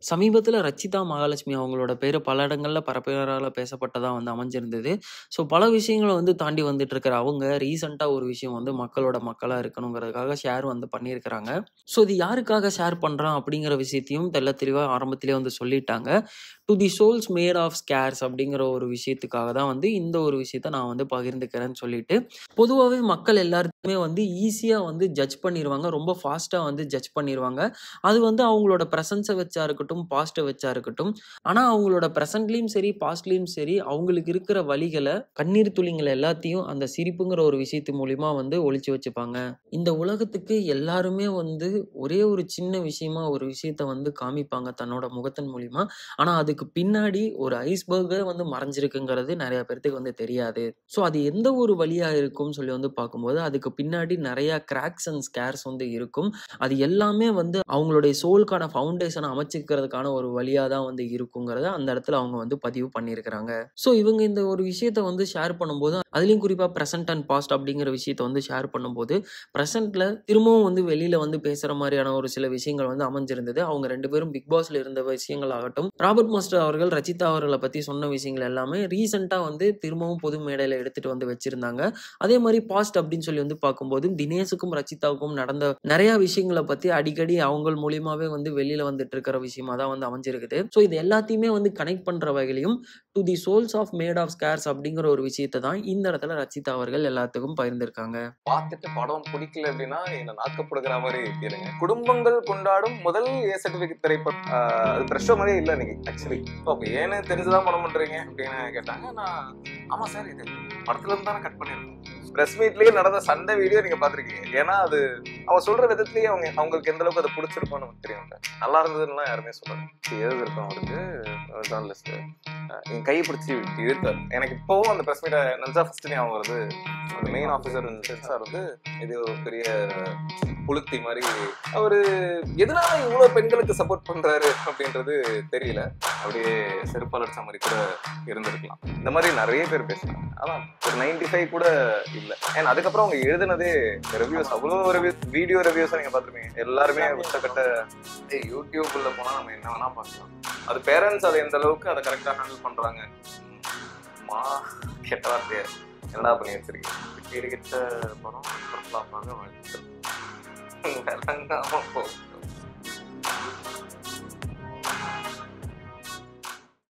சமீபத்தில ரச்சிதா மகாலட்சுமி அவங்களோட பேரு பல இடங்கள்ல பல பேரால பேசப்பட்டதா வந்து அமைஞ்சிருந்தது. ஸோ பல விஷயங்கள வந்து தாண்டி வந்துட்டு இருக்கிற அவங்க, ரீசென்ட்டா ஒரு விஷயம் வந்து மக்களோட மக்களா இருக்கணுங்கிறதுக்காக ஷேர் வந்து பண்ணியிருக்கிறாங்க. ஸோ இது யாருக்காக ஷேர் பண்றான் அப்படிங்கிற விஷயத்தையும் தெள்ள தெளிவா ஆரம்பத்திலேயே வந்து சொல்லிட்டாங்க. "To the souls made of scars" அப்படிங்கிற ஒரு விஷயத்துக்காக தான் வந்து இந்த ஒரு விஷயத்த நான் வந்து பகிர்ந்துக்கிறேன்னு சொல்லிட்டு, பொதுவாவே மக்கள் எல்லாருக்குமே வந்து ஈஸியா வந்து ஜட்ஜ் பண்ணிருவாங்க. ரொம்ப ஃபாஸ்ட்டா வந்து ஜட்ஜ் பண்ணிருவாங்க. அது வந்து அவங்களோட பிரசன்ஸ வச்சா இருக்கட்டும், பாஸ்ட்ட வச்சா இருக்கட்டும். ஆனா அவங்களோட பிரசன்ட்லயும் சரி, பாஸ்ட்லயும் சரி, அவங்களுக்கு இருக்கிற வலிகள, கண்ணீர் துளிங்கள எல்லாத்தையும் அந்த சிரிப்புங்கிற ஒரு விஷயத்து மூலியமா வந்து ஒளிச்சு வச்சுப்பாங்க. இந்த உலகத்துக்கு எல்லாருமே வந்து ஒரே ஒரு சின்ன விஷயமா ஒரு விஷயத்த வந்து காமிப்பாங்க தன்னோட முகத்தின் மூலியமா. ஆனா அதுக்கு பின்னாடி ஒரு ஐஸ்பர்கே வந்து மறைஞ்சிருக்குங்கிறது நெறைய பேத்துக்கு வந்து தெரியாது. ஸோ அது எந்த ஒரு வலியா இருக்கும்னு சொல்லி வந்து பார்க்கும்போது, அதுக்கு பின்னாடி நெறைய கிராக்ஸ் அண்ட் ஸ்கேர்ஸ் வந்து இருக்கும். அது எல்லாமே வந்து அவங்களுடைய சோல்க்கான ஃபவுண்டேஷன அமைச்சுக்கிறதுக்கான ஒரு வழியா தான் வந்து இருக்குங்கிறத அந்த இடத்துல அவங்க வந்து பதிவு பண்ணியிருக்கிறாங்க. ஸோ இவங்க இந்த ஒரு விஷயத்த வந்து ஷேர் பண்ணும்போது, அதிலயும் குறிப்பா பிரசன்ட் அண்ட் பாஸ்ட் அப்படிங்கிற விஷயத்த வந்து ஷேர் பண்ணும்போது, பிரசன்ட்ல திரும்பவும் வந்து வெளியில வந்து பேசுற மாரியான ஒரு சில விஷயங்கள் வந்து அமைஞ்சிருந்தது. அவங்க 2 பேரும் பிக் பாஸ்ல இருந்த விஷயங்கள் ஆகட்டும், ராபர்ட் மாஸ்டர் அவர்கள் ரச்சிதா அவர்கள பத்தி சொன்ன விஷயங்கள் எல்லாமே ரீசென்ட்டா வந்து திரும்பவும் பொது மேடையில எடுத்துட்டு வந்து வச்சிருந்தாங்க. அதே மாரி பாஸ்ட் அப்படின்னு சொல்லி வந்து பார்க்கும்போது, தினேஷுக்கும், ரச்சிதாவுக்கும் நடந்த நெறைய விஷயங்கள பத்தி அடிக்கடி அவங்கள் மூலியமாவே வந்து வெளியில வந்துட்டு இருக்கிற விஷயமா தான் வந்து அமைஞ்சிருக்குது. ஸோ இது எல்லாத்தையுமே வந்து கனெக்ட் பண்ற வகையிலயும், "to the souls of made of scars" அப்படிங்கிற ஒரு விஷயத்த தான் இந்த இடத்துல ரச்சிதா அவர்கள் எல்லாத்துக்கும் பகிர்ந்திருக்காங்க. பார்த்துட்டு படம் பிடிக்கல அப்படின்னா, என்ன நாக்கப்புடுங்கிற மாரி கேளுங்க. குடும்பங்கள் கொண்டாடும் முதல் ஏ சர்டிஃபிகேட் திரைப்படம். ஆ அது பிரஷர் மாரியே இல்ல அன்னைக்கு ஆக்சுவலி. அப்ப ஏன்னு தெரிஞ்சு தான் படம் பண்றீங்க அப்படின்னு கேட்டாங்க. நான் ஆமா சார் இது படத்துல இருந்து தானே கட் பண்ணியிருக்கோம். பிரஸ் மீட்லயே நடந்த சண்டை வீடியோ நீங்க பார்த்திருக்கீங்க. ஏன்னா அது அவன் சொல்ற விதத்திலேயே அவங்க அவங்களுக்கு எந்த அளவுக்கு அது பிடிச்சிருக்கும்னு நமக்கு தெரியும்ல. நல்லா இருந்ததுன்னுலாம் யாருமே சொல்லல. எழுதிருக்கோம் அவருக்கு ஜர்னலிஸ்ட். என் கையை பிடிச்சி இழுத்தாரு. எனக்கு இப்பவும் அந்த பிரஸ் மீட்ட நினைச்சா ஃபர்ஸ்ட் ஞாபகம் வருது. அந்த மெயின் ஆஃபீஸர் சார் வந்து இது ஒரு பெரிய புளுத்தி மாதிரி அவரு எதனால இவ்வளவு பெண்களுக்கு சப்போர்ட் பண்றாரு அப்படின்றது தெரியல. அப்படியே செருப்பால் அடிச்ச மாதிரி கூட இருந்திருக்கலாம். இந்த மாதிரி நிறைய பேர் பேசுறாங்க. அதான் ஒரு 95 கூட இல்ல. ஏன்னா அதுக்கப்புறம் அவங்க எழுதுனதே ரிவ்யூஸ் அவ்வளோ ரிவ்யூஸ் வீடியோ ரிவ்யூஸ் நீங்க பார்த்திருப்பீங்க. எல்லாருமே உச்சக்கட்ட ஏய் யூடியூப்ல போனா நம்ம என்ன வேணா பார்க்கலாம். அது பேரண்ட்ஸ் அதை எந்த அளவுக்கு அதை கரெக்டா ஹேண்டில் பண்றாங்க. மா கெட்ட வார்த்தைய என்னடா பண்ணி வச்சிருக்கீங்க. கேடு கெட்ட படம் ஃப்ளாப் ஆக வாழ்த்துக்கள். விளங்காம போகும்.